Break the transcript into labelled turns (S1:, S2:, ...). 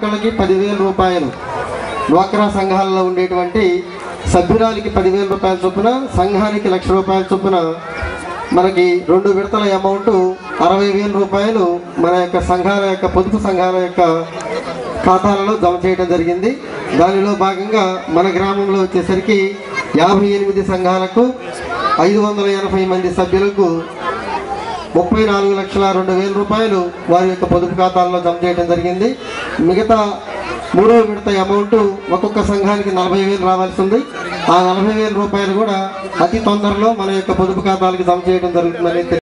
S1: ఒక్కళ్ళకి పదివేల రూపాయలు డ్వాక్రా సంఘాలలో ఉండేటువంటి సభ్యురాలికి పదివేల రూపాయల చొప్పున సంఘానికి లక్ష రూపాయల చొప్పున మనకి రెండు విడతల అమౌంట్ అరవై వేల రూపాయలు మన యొక్క సంఘాల యొక్క పొదుపు సంఘాల యొక్క ఖాతాలలో జమ చేయడం జరిగింది దానిలో భాగంగా మన గ్రామంలో వచ్చేసరికి యాభై ఎనిమిది సంఘాలకు ఐదు వందల ఎనభై మంది సభ్యులకు ముప్పై నాలుగు లక్షల రెండు వేల రూపాయలు వారి యొక్క పొదుపు ఖాతాల్లో జమ చేయడం జరిగింది మిగతా మూడో విడత అమౌంట్ ఒక్కొక్క సంఘానికి నలభై వేలు రావాల్సి ఉంది ఆ నలభై వేల రూపాయలు కూడా అతి తొందరలో మన యొక్క పొదుపు ఖాతాలకు జమ చేయడం జరుగుతుందని